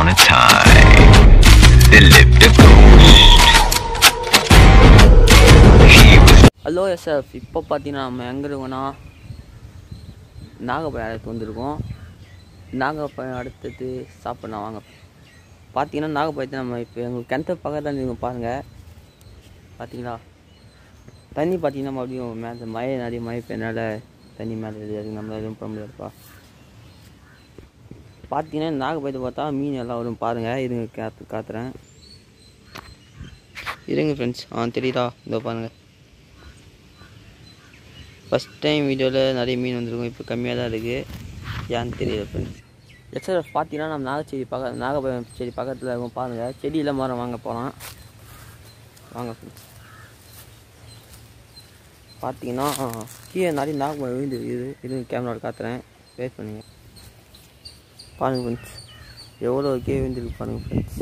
a time, there lived a ghost. He was hello SF இப்போ பார்த்தீங்கன்னா நம்ம எங்கே இருக்கோம்னா நாகப்பழம் அடுத்து வந்திருக்கோம் நாகப்பழம் அடுத்தது சாப்பிட்லாம் வாங்க பார்த்தீங்கன்னா நாகப்பழத்தை நம்ம இப்போ எங்கள் கிணத்து பக்கத்தில் நீங்கள் பாருங்கள் பார்த்தீங்களா தண்ணி பார்த்தீங்கன்னா மறுபடியும் மேலே மழை நிறைய மழை பெய்யனால தண்ணி மேலே அது நம்ம எதுவும் பண்ண முடியாதுப்பா பார்த்தீங்கன்னா நாகப்பழத்தை பார்த்தா மீன் எல்லாம் வரும் பாருங்கள் இருங்க காத்து காத்துறேன் இருங்க ஃப்ரெண்ட்ஸ் ஆ தெரியுதா இதோ பாருங்கள் ஃபஸ்ட் டைம் வீடியோவில் நிறைய மீன் வந்திருக்கும் இப்போ கம்மியாக தான் இருக்குது ஏன்னு தெரியல ஃப்ரெண்ட்ஸ் எக்ஸஸ் பார்த்தீங்கன்னா நம்ம நாகச்செடி பக்க நாகபயம் செடி பக்கத்தில் இருக்கும் பாருங்கள் செடியில் மரம் வாங்க போகலாம் வாங்க ஃப்ரெண்ட்ஸ் பார்த்தீங்கன்னா கீழே நிறைய நாகபயம் விழுந்து இது இது கேமராவில் காத்துறேன் வெயிட் பண்ணுங்க பாருங்கள் ஃப்ரெண்ட்ஸ் எவ்வளோ கீழே விழுந்துருக்கு பாருங்கள் ஃப்ரெண்ட்ஸ்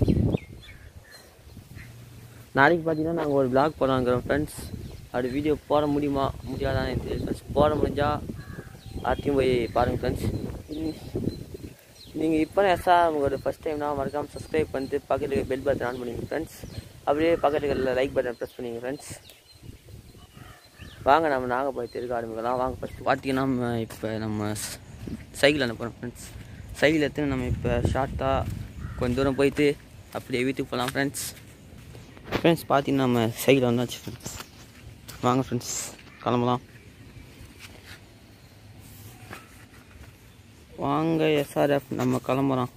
நாளைக்கு பார்த்தீங்கன்னா நாங்கள் ஒரு vlog போடலாங்கிறோம் ஃப்ரெண்ட்ஸ் அப்படி வீடியோ போட முடியுமா முடியாதான்னு எனக்கு தெரியல ஃப்ரெண்ட்ஸ் போட முடிஞ்சால் அதையும் போய் பாருங்கள் ஃப்ரெண்ட்ஸ் நீங்கள் இப்போ எஸ்ஆ உங்களோட ஃபஸ்ட் டைம்னா மறக்காமல் சப்ஸ்கிரைப் பண்ணிட்டு பக்கத்தில் பெல் பட்டன் ஆன் பண்ணிங்க ஃப்ரெண்ட்ஸ் அப்படியே பக்கத்தில் லைக் பட்டன் ப்ரெஸ் பண்ணிங்க ஃப்ரெண்ட்ஸ் வாங்க நம்ம நாகப்பழம் தெருக்க ஆரம்பிக்கலாம் வாங்க ஃபஸ்ட் பார்த்தீங்கன்னா நம்ம இப்போ நம்ம சைக்கிள் அனுப்புகிறோம் ஃப்ரெண்ட்ஸ் சைக்கிள் எடுத்து நம்ம இப்போ ஷார்ட்டாக கொஞ்சம் தூரம் போயிட்டு அப்படியே வீட்டுக்கு போகலாம் ஃப்ரெண்ட்ஸ் ஃப்ரெண்ட்ஸ் பார்த்தீங்கன்னா நம்ம சைக்கிள் வந்தாச்சு ஃப்ரெண்ட்ஸ் வாங்க ஃப்ரெண்ட்ஸ் கிளம்பலாம் வாங்க எஸ்ஆர்எஃப் நம்ம கிளம்புறோம்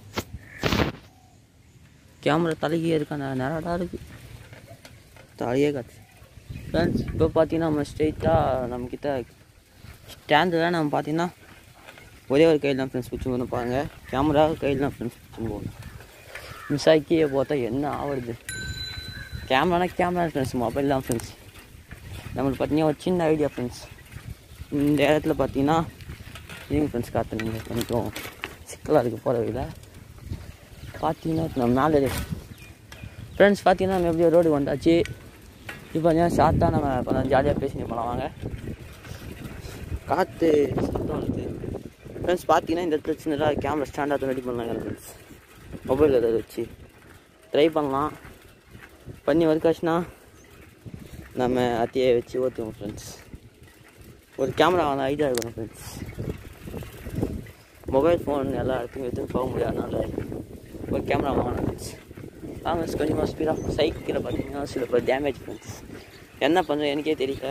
கேமரா தலைக்கே இருக்கா நேரடா இருக்கு தலையே காத்து ஃப்ரெண்ட்ஸ் இப்போ பார்த்தீங்கன்னா நம்ம ஸ்ட்ரெயிட்டாக நம்மக்கிட்ட ஸ்டாண்டில் நம்ம பார்த்தீங்கன்னா ஒரே ஒரு கையில் தான் ஃப்ரெண்ட்ஸ் பிடிச்சி போகணும் பாருங்கள் கேமரா கையில் தான் ஃப்ரெண்ட்ஸ் பிடிச்சி போகணும் மிஸ் ஆகி கீழே பார்த்தா என்ன ஆகுறது கேமரானா கேமரா ஃப்ரெண்ட்ஸ் மொபைல் தான் ஃப்ரெண்ட்ஸ் நம்மளுக்கு பார்த்தீங்கன்னா ஒரு சின்ன ஐடியா ஃப்ரெண்ட்ஸ் இந்த இடத்துல பார்த்தீங்கன்னா ஈவினிங் ஃப்ரெண்ட்ஸ் காத்துனீங்க கொஞ்சம் சிக்கலாக இருக்குது போகிற வழியில் பார்த்தீங்கன்னா இப்ப நம்ம மேலே ஃப்ரெண்ட்ஸ் பார்த்தீங்கன்னா நம்ம எப்படியோ ரோடு வந்தாச்சு இப்போ பார்த்தீங்கன்னா ஷார்ட்டாக நம்ம கொஞ்சம் ஜாலியாக பேசிட்டு போகலாம் வாங்க காற்று சத்தம் வருது ஃப்ரெண்ட்ஸ் பார்த்தீங்கன்னா இந்த இடத்துல சின்னதாக கேமரா ஸ்டாண்டாக ரெடி பண்ணலாங்க ஃப்ரெண்ட்ஸ் மொபைல் ஏதாவது வச்சு ட்ரை பண்ணலாம் பண்ணி ஒர்க்காச்சுன்னா நம்ம அத்தையை வச்சு ஓட்டுவோம் ஃப்ரெண்ட்ஸ் ஒரு கேமரா வாங்க ஐடியா இருக்கணும் ஃப்ரெண்ட்ஸ் மொபைல் ஃபோன் எல்லா இடத்துக்கும் எடுத்துன்னு போக முடியாதனால ஒரு கேமரா வாங்கணும் ஃப்ரெண்ட்ஸ் வாங்க கொஞ்சமாக ஸ்பீடாக சைக்கிளில் பார்த்தீங்கன்னா சில பேர் டேமேஜ் ஃப்ரெண்ட்ஸ் என்ன பண்ணுறது எனக்கே தெரியல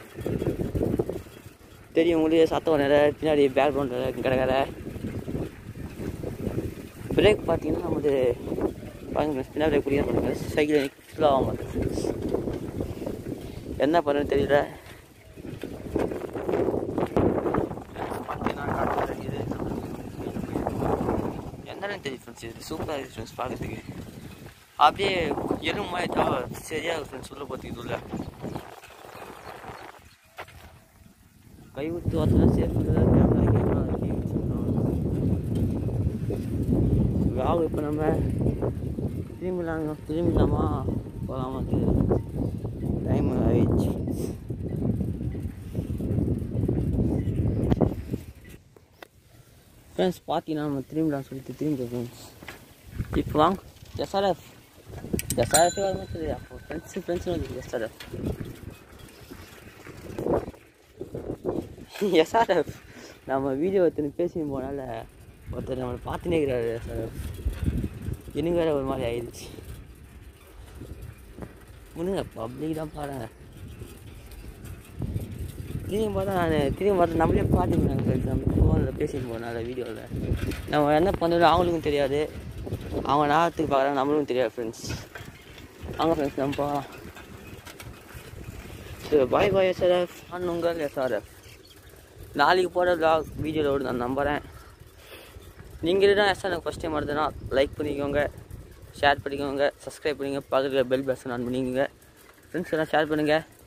தெரியும் உங்களுக்கு சத்தம் வர பின்னாடி பேக்ரவுண்டில் கிடக்கிற பிரேக் பார்த்தீங்கன்னா நமது பாருங்க ஃப்ரெண்ட்ஸ் பின்னாடி பிரேக் பிடிக்க பண்ணுங்க சைக்கிள் ஃபுல்லாக ஆக மாட்டேன் ஃப்ரெண்ட்ஸ் என்ன பண்ணுறதுன்னு தெரியல என்னன்னு தெரியும் ஃப்ரெண்ட்ஸ் இது சூப்பராக இருக்குது ஃப்ரெண்ட்ஸ் பார்க்கறதுக்கு அப்படியே எறும்பு மாதிரி தான் சரியாக இருக்கு ஃப்ரெண்ட்ஸ் உள்ள பார்த்துக்கிது உள்ள கை விட்டு வரதுனா சேஃப் கேமரா கேமரா வாங்க இப்போ நம்ம திரும்பிலாங்க திரும்பிலாமா போகலாமா டைம் ஆயிடுச்சு ஃப்ரெண்ட்ஸ் பார்த்தீங்கன்னா நம்ம திரும்பிலாம் சொல்லிட்டு திரும்பி ஃப்ரெண்ட்ஸ் இப்போ வாங்க எஸ்ஆர்எஃப் எஸ்ஆர்எஃப் வர மாட்டேது அப்போ ஃப்ரெண்ட்ஸு ஃப்ரெண்ட்ஸு வந்து எஸ்ஆர்எஃப் எஸ்ஆர்எஃப் நம்ம வீடியோ ஒருத்தனை பேசி போனால ஒருத்தர் நம்மளை பார்த்துனே இருக்கிறாரு எஸ்ஆர்எஃப் எனக்கு வேற ஒரு மாதிரி ஆயிடுச்சு முன்னுங்க பப்ளிக் தான் பாருங்க திரும்பி பார்த்தா நான் திரும்பி பார்த்தா நம்மளே பார்த்துக்கிறாங்க ஃப்ரெண்ட்ஸ் நம்ம ஃபோனில் பேசிட்டு போனால வீடியோவில் நம்ம என்ன பண்ணுறது அவங்களுக்கும் தெரியாது அவங்க நேரத்துக்கு பார்க்குறாங்க நம்மளுக்கும் தெரியாது ஃப்ரெண்ட்ஸ் வாங்க ஃப்ரெண்ட்ஸ் நம்ம போகலாம் சரி பாய் பாய் எஸ்ஆர்எஃப் நான் உங்கள் எஸ்ஆர்எஃப் நாளைக்கு போகிற vlog வீடியோவில் நான் நம்புகிறேன் நீங்கள் தான் எஸ் எனக்கு ஃபஸ்ட் டைம் வருதுன்னா லைக் பண்ணிக்கோங்க ஷேர் பண்ணிக்கோங்க சப்ஸ்கிரைப் பண்ணிக்கோங்க பக்கத்தில் பெல் பட்டன் ஆன் பண்ணிக்கோங்க ஃப்ரெண்ட்ஸ் எல்லாம் ஷேர் பண்ணுங்கள்